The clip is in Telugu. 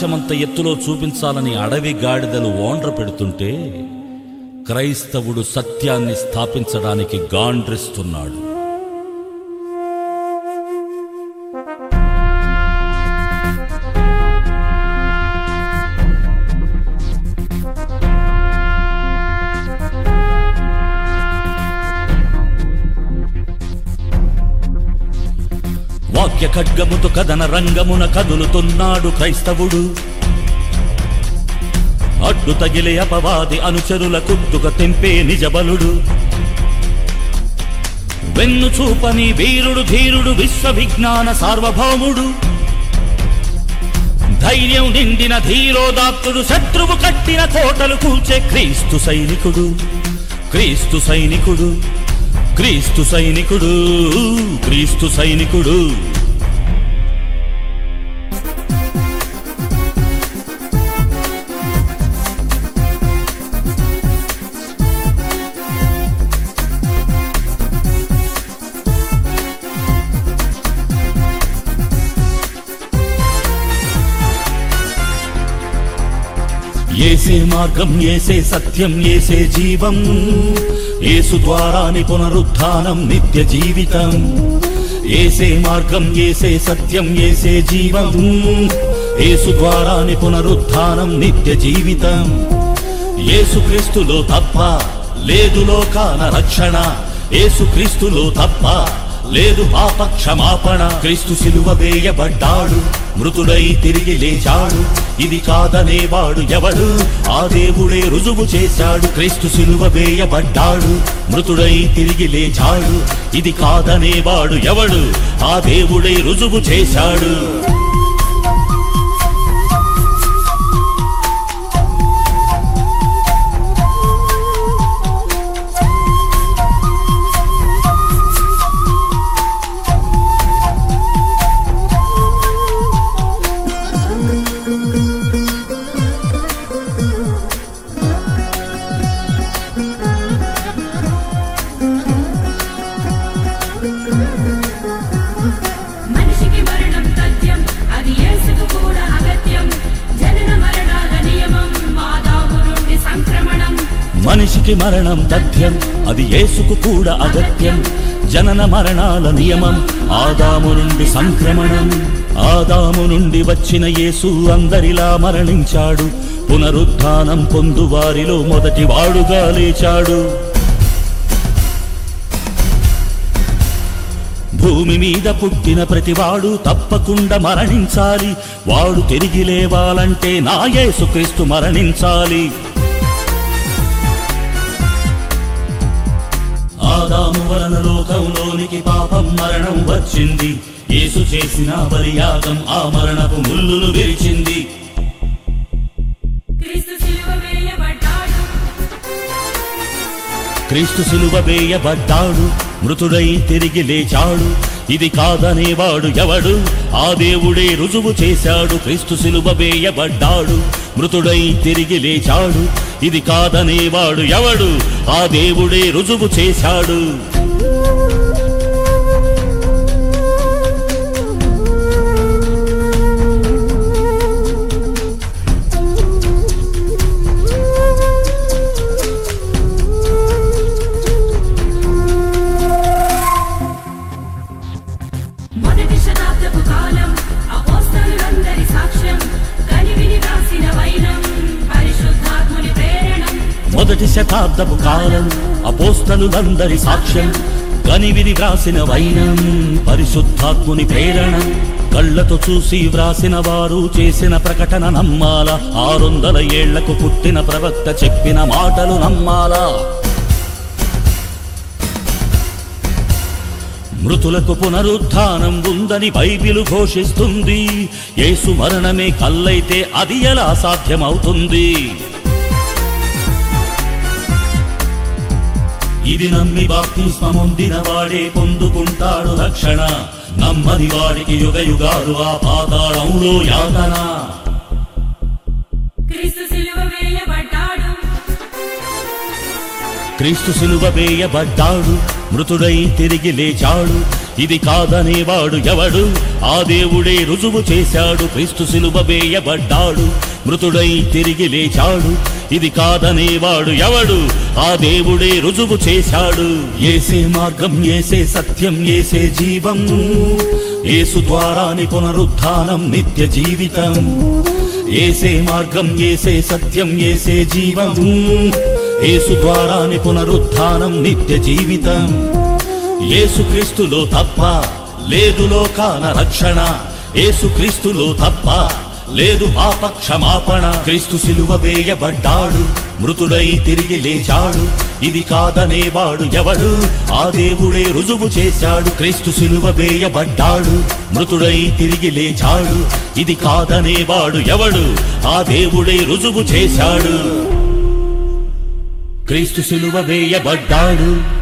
అంత ఎత్తులో చూపించాలని అడవి గాడిదలు ఓండ్ర పెడుతుంటే క్రైస్తవుడు సత్యాన్ని స్థాపించడానికి గాండ్రిస్తున్నాడు వాక్య ఖడ్గముతో కథన రంగమున కదులుతున్నాడు క్రైస్తవుడు అడ్డు తగిలే అపవాది అనుచరుల కుత్తుక తెంపే నిజబలుడు వెన్ను చూపని వీరుడు ధీరుడు విశ్వ విజ్ఞాన సార్వభౌముడు ధైర్యం నిండిన ధీరోదాత్తుడు శత్రువు కట్టిన కోటలు కూల్చే క్రీస్తు సైనికుడు క్రీస్తు సైనికుడు క్రీస్తు సైనికుడు క్రీస్తు సైనికుడు ఏసే మార్గం ఏసే సత్యం ఏసే జీవం ఏసు ద్వారాని పునరుత్థానం నిత్య జీవితం ఏసే మార్గం ఏసే సత్యం ఏసే జీవం ఏసు ద్వారాని పునరుత్థానం నిత్య జీవితం యేసుక్రీస్తులో తప్ప లేదు లోకాన రక్షణ యేసుక్రీస్తులో తప్ప లేదు పాప క్షమాపణ క్రీస్తు సిలువ వేయబడ్డాడు మృతుడై తిరిగి లేచాడు ఇది కాదనేవాడు ఎవడు ఆ దేవుడే రుజువు చేశాడు క్రీస్తు సిలువ వేయబడ్డాడు మృతుడై తిరిగి లేచాడు ఇది కాదనేవాడు ఎవడు ఆ దేవుడే రుజువు చేశాడు మనిషికి మరణం తథ్యం అది యేసుకు కూడా అగత్యం జనన మరణాల నియమం మాదాము నుండి సంక్రమణం మనిషికి మరణం తథ్యం అది యేసుకు కూడా అగత్యం జనన మరణాల నియమం ఆదాము నుండి సంక్రమణం ఆదాము నుండి వచ్చిన యేసు అందరిలా మరణించాడు పునరుత్థానం పొందు వారిలో మొదటి వాడుగా లేచాడు భూమి మీద పుట్టిన ప్రతివాడు తప్పకుండా మరణించాలి వాడు తిరిగి లేవాలంటే నా యేసుక్రీస్తు మరణించాలి ఆదాము వలన లోకంలోనికి పాపం మరణం వచ్చింది యేసు చేసిన బలియాగం ఆ మరణపు ముల్లులు విరిచింది క్రీస్తు సిలువ వేయబడ్డాడు క్రీస్తు సిలువ వేయబడ్డాడు మృతుడై తిరిగి లేచాడు ఇది కాదనేవాడు ఎవడు ఆ దేవుడే రుజువు చేశాడు క్రీస్తు సిలువ వేయబడ్డాడు మృతుడై తిరిగి లేచాడు ఇది కాదనేవాడు ఎవడు ఆ దేవుడే రుజువు చేశాడు మొదటి శతాబ్దపు కాలం అపోస్తలులందరి సాక్ష్యం కనివిని రాసిన వైనం పరిశుద్ధాత్ముని ప్రేరణం మొదటి శతాబ్దపు కాలం అపోస్తలులందరి సాక్ష్యం కనివిని వ్రాసిన వైనం పరిశుద్ధాత్ముని ప్రేరణ కళ్ళతో చూసి వ్రాసిన వారు చేసిన ప్రకటన నమ్మాల ఆరొందల ఏళ్లకు పుట్టిన ప్రవక్త చెప్పిన మాటలు నమ్మాలా మృతులకు పునరుత్థానం ఉందని బైబిలు ఘోషిస్తుంది యేసు మరణమే కల్లైతే అది ఎలా సాధ్యమవుతుంది ఇది నమ్మి బాప్తిస్మముందిన వాడే పొందుకుంటాడు రక్షణ నమ్మని వాడికి యుగ యుగాలు ఆ పాతాళంలో యాతన క్రీస్తు సిలువ వేయబడ్డాడు క్రీస్తు సిలువ వేయబడ్డాడు మృతుడై తిరిగి లేచాడు ఇది కాదనేవాడు ఎవడు ఆ దేవుడే రుజువు చేశాడు క్రీస్తు సిలువ వేయబడ్డాడు మృతుడై తిరిగి లేచాడు ఇది కాదనేవాడు ఎవడు ఆ దేవుడే రుజువు చేశాడు ఏసే మార్గం ఏసే సత్యం ఏసే జీవం ఏసు ద్వారాని పునరుత్థానం నిత్య జీవితం ఏసే మార్గం ఏసే సత్యం ఏసే జీవం ఏసు ద్వారాని పునరుత్థానం నిత్య జీవితం యేసుక్రీస్తులో తప్ప లేదు లోకాల రక్షణ యేసుక్రీస్తులో తప్ప లేదు పాప క్షమాపణ క్రీస్తు సిలువ వేయబడ్డాడు మృతుడై తిరిగి లేచాడు ఇది కాదనేవాడు ఎవడు ఆ దేవుడే రుజువు చేశాడు క్రీస్తు సిలువ వేయబడ్డాడు మృతుడై తిరిగి లేచాడు ఇది కాదనేవాడు ఎవడు ఆ దేవుడే రుజువు చేశాడు క్రీస్తు సిలువ వేయబడ్డాడు